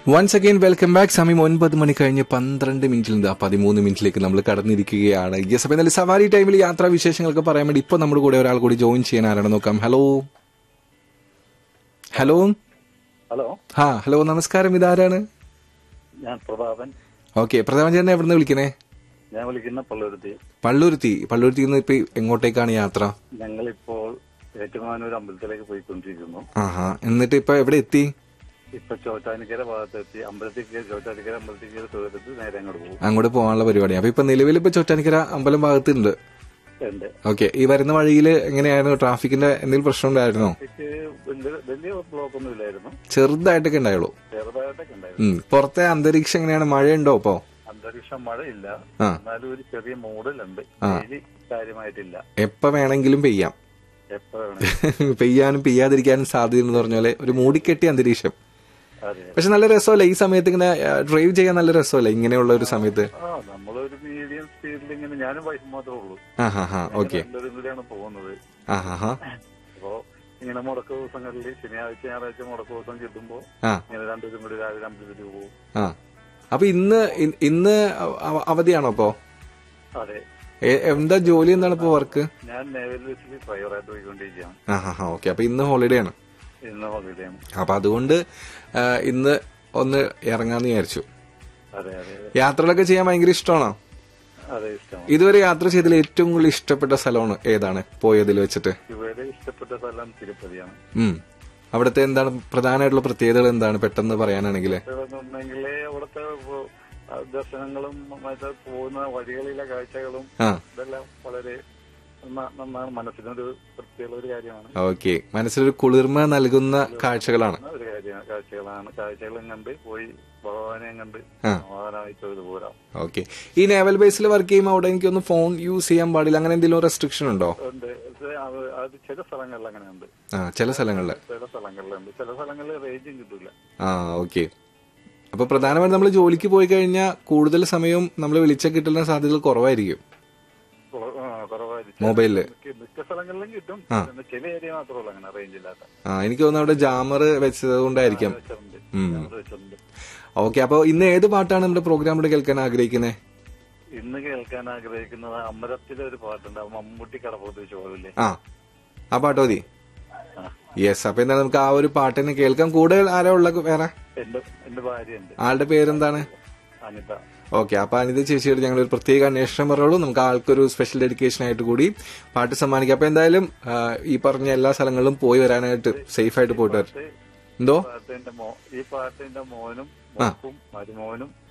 Once again welcome back സമയം ഒൻപത് മണി കഴിഞ്ഞ് പന്ത്രണ്ട് മിനിറ്റിൽ നിന്ന് പതിമൂന്ന് മിനിറ്റിലേക്ക് നമ്മൾ കടന്നിരിക്കുകയാണ് യെസ് അപ്പോൾ എന്തായാലും സവാരി ടൈമിൽ യാത്രാ വിശേഷങ്ങളൊക്കെ പറയാൻ വേണ്ടി ഇപ്പോൾ നമ്മുടെ കൂടെ ഒരാൾ കൂടി ജോയിൻ ചെയ്യാൻ ആരാണ് നോക്കാം ഹലോ ഹലോ ഹലോ ഹാ ഹലോ നമസ്കാരം ഇതാരാണ് ഞാൻ പ്രതാപൻ ഓക്കെ പ്രധാന ചേട്ടനെ എവിടെ നിന്ന് വിളിക്കണേ ഞാൻ വിളിക്കുന്ന പള്ളുരുത്തി പള്ളുരുത്തി പള്ളുരുത്തി നിന്ന് ഇപ്പൊ എങ്ങോട്ടേക്കാണ് യാത്ര ഞങ്ങളിപ്പോൾ ഏറ്റുമാനൂർ അമ്പലത്തിലേക്ക് പോയിക്കൊണ്ടിരിക്കുന്നു ആഹാ എന്നിട്ട് ഇപ്പൊ എവിടെ എത്തി ഇപ്പൊ ചോറ്റാനിക്കര ഭാഗത്തെത്തി അമ്പലത്തിൽ കയറി ചോറ്റാനിക്കര അമ്പലത്തിൽ കയറി തൊഴിലെടുത്ത് നേരെ അങ്ങോട്ട് പോകും അങ്ങോട്ട് പോകാനുള്ള പരിപാടിയാണ് അപ്പൊ ഇപ്പൊ നിലവിൽ ഇപ്പൊ ചൊറ്റാനിക്കര അമ്പലം ഭാഗത്തുണ്ട് ഉണ്ട് ഓക്കെ ഈ വരുന്ന വഴിയിൽ എങ്ങനെയായിരുന്നു ട്രാഫിക്കിന്റെ എന്തെങ്കിലും പ്രശ്നം ഉണ്ടായിരുന്നോ എനിക്ക് വലിയ വലിയ ബ്ലോക്ക് ഒന്നും ഇല്ലായിരുന്നു ചെറുതായിട്ടൊക്കെ ഉണ്ടായുള്ളൂ ചെറുതായിട്ടൊക്കെ ഉണ്ടായിരുന്നു ഉം. പുറത്തെ അന്തരീക്ഷം എങ്ങനെയാണ് മഴയുണ്ടോ ഇപ്പോ അന്തരീക്ഷം മഴയില്ല ആ. എന്നാലും ഒരു ചെറിയ മൂടലുണ്ട് വെയില് കാര്യമായിട്ടില്ല എപ്പോ വേണമെങ്കിലും പെയ്യാം എപ്പോ വേണമെങ്കിലും പെയ്യാനും പെയ്യാതിരിക്കാനും സാധ്യതയെന്ന് പറഞ്ഞ പോലെ ഒരു മൂടിക്കെട്ടിയ അന്തരീക്ഷം അതെ പക്ഷെ നല്ല രസമല്ലേ ഈ സമയത്ത് ഇങ്ങനെ ഡ്രൈവ് ചെയ്യാൻ നല്ല രസമല്ലേ ഇങ്ങനെയുള്ള ഒരു സമയത്ത് ആ നമ്മളൊരു മീഡിയം സ്പീഡിൽ ഇങ്ങനെ ഞാനും വൈഫ് മാത്രമേ ഉള്ളൂ ആ ഹാ ഹാ ഓക്കെ എല്ലാവരും കൂടിയാണ് പോകുന്നത് ആ ഹാ ഹാ അപ്പോ ഇങ്ങനെ മുടക്ക ദിവസങ്ങളിൽ ശനിയാഴ്ച ഞായറാഴ്ച മുടക്ക ദിവസം കിട്ടുമ്പോ ആ ഇങ്ങനെ രണ്ടുപേരും കൂടി രാവിലെ അമ്പലത്തിൽ പോകും ആ അപ്പൊ ഇന്ന് ഇ- ഇന്ന് അവ- അവധിയാണോ അപ്പോ അതെ എ- എന്താ ജോലി എന്താണ് ഇപ്പോ വർക്ക് ഞാൻ നേവൽ ബസ്സിൽ ഡ്രൈവറായിട്ട് പോയിക്കൊണ്ടിരിക്കുകയാണ് ആ ഹാ ഹാ ഓക്കെ അപ്പൊ ഇന്ന് ഹോളിഡേ ആണ് ഇന്ന് ഹോളിഡേയാണ് അപ്പൊ അതുകൊണ്ട് ആ, ഇന്ന് ഒന്ന് ഇറങ്ങാന്ന് വിചാരിച്ചു അതെ അതെ അതെ യാത്രകളൊക്കെ ചെയ്യാൻ ഭയങ്കര ഇഷ്ടമാണോ അതെ ഇഷ്ടമാണ് ഇതുവരെ യാത്ര ചെയ്തതിൽ ഏറ്റവും കൂടുതൽ ഇഷ്ടപ്പെട്ട സ്ഥലമാണ് ഏതാണ് പോയതിൽ വെച്ചിട്ട് ഇവിടെ ഇഷ്ടപ്പെട്ട സ്ഥലം തിരുപ്പതിയാണ് ഉം അവിടുത്തെ എന്താണ് പ്രധാനമായിട്ടുള്ള പ്രത്യേകതകൾ എന്താണ് പെട്ടെന്ന് പറയാനാണെങ്കിൽ എന്നുണ്ടെങ്കിൽ അവിടുത്തെ ഇപ്പൊ, ആ, ദർശനങ്ങളും മറ്റേ പോകുന്ന വഴികളിലെ കാഴ്ചകളും ആ ഇതെല്ലാം വളരെ നന്ന- നന്നാണ് മനസ്സിനൊരു വൃത്തിയുള്ള ഒരു കാര്യമാണ് ഓക്കെ മനസ്സിലൊരു കുളിർമ നൽകുന്ന കാഴ്ചകളാണ് ഒരു കാര്യമാണ് കാഴ്ചകളാണ് കാഴ്ചകളും കണ്ട് പോയി ഭഗവാനെയും കണ്ട് ആ. സമാധാനമായി തൊഴുത് പോരാം ഓക്കെ ഈ നേവൽ ബേസിൽ വർക്ക് ചെയ്യുമ്പോൾ അവിടെ എനിക്കൊന്ന് ഫോൺ യൂസ് ചെയ്യാൻ പാടില്ല അങ്ങനെ എന്തെങ്കിലും റെസ്ട്രിക്ഷൻ ഉണ്ടോ ഉണ്ട് ഇത് അത് അത് ചില സ്ഥലങ്ങളിൽ അങ്ങനെയുണ്ട് ആ ചില സ്ഥലങ്ങളിൽ ചില സ്ഥലങ്ങളിലുണ്ട് ചില സ്ഥലങ്ങളിൽ റേഞ്ചും കിട്ടില്ല ആ ഓക്കെ അപ്പൊ പ്രധാനമായിട്ടും നമ്മൾ ജോലിക്ക് പോയി കഴിഞ്ഞാൽ കൂടുതൽ സമയം നമ്മൾ വിളിച്ച കിട്ടുന്ന സാധ്യതകൾ കുറവായിരിക്കും കുറവായിരിക്കും മൊബൈലില് മിക്ക- മിക്ക സ്ഥലങ്ങളിലും കിട്ടും ആ. പിന്നെ ചില ഏരിയ മാത്രമേ ഉള്ളൂ അങ്ങനെ റേഞ്ച് ഇല്ലാത്ത ആ എനിക്ക് തോന്നുന്നു അവിടെ ജാമർ വെച്ചത് കൊണ്ടായിരിക്കാം വെച്ചിട്ടുണ്ട് ഉം. ഞങ്ങൾ വെച്ചിട്ടുണ്ട് ഓക്കെ അപ്പൊ ഇന്ന് ഏത് പാട്ടാണ് നമ്മുടെ പ്രോഗ്രാമിൽ കേൾക്കാൻ ആഗ്രഹിക്കുന്നത് ഇന്ന് കേൾക്കാൻ ആഗ്രഹിക്കുന്നത് അമരത്തിലെ ഒരു പാട്ടുണ്ട് ആ മമ്മൂട്ടി കടപ്പുറത്ത് വെച്ച് പോകില്ലേ ആ ആ പാട്ട് മതി ആ. യെസ് അപ്പൊ എന്താ നമുക്ക് ആ ഒരു പാട്ട് തന്നെ കേൾക്കാം കൂടുതൽ ആരാ ഉള്ള വേറെ എന്റെ എന്റെ ഭാര്യയുണ്ട് ആളുടെ പേരെന്താണ് അനിത ഓക്കെ അപ്പൊ അനിത ചേച്ചിയോട് ഞങ്ങൾ ഒരു പ്രത്യേക അന്വേഷണം പറയുള്ളൂ നമുക്ക് ആൾക്കൊരു സ്പെഷ്യൽ ഡെഡിക്കേഷൻ ആയിട്ട് കൂടി പാട്ട് സമ്മാനിക്കാം അപ്പൊ എന്തായാലും ആ, ഈ പറഞ്ഞ എല്ലാ സ്ഥലങ്ങളിലും പോയി വരാനായിട്ട് സേഫ് ആയിട്ട് പോയിട്ട് വരാം. എന്തോ പാട്ടിന്റെ മോ ഈ പാട്ടിന്റെ മോനും മോക്കും മരുമോനും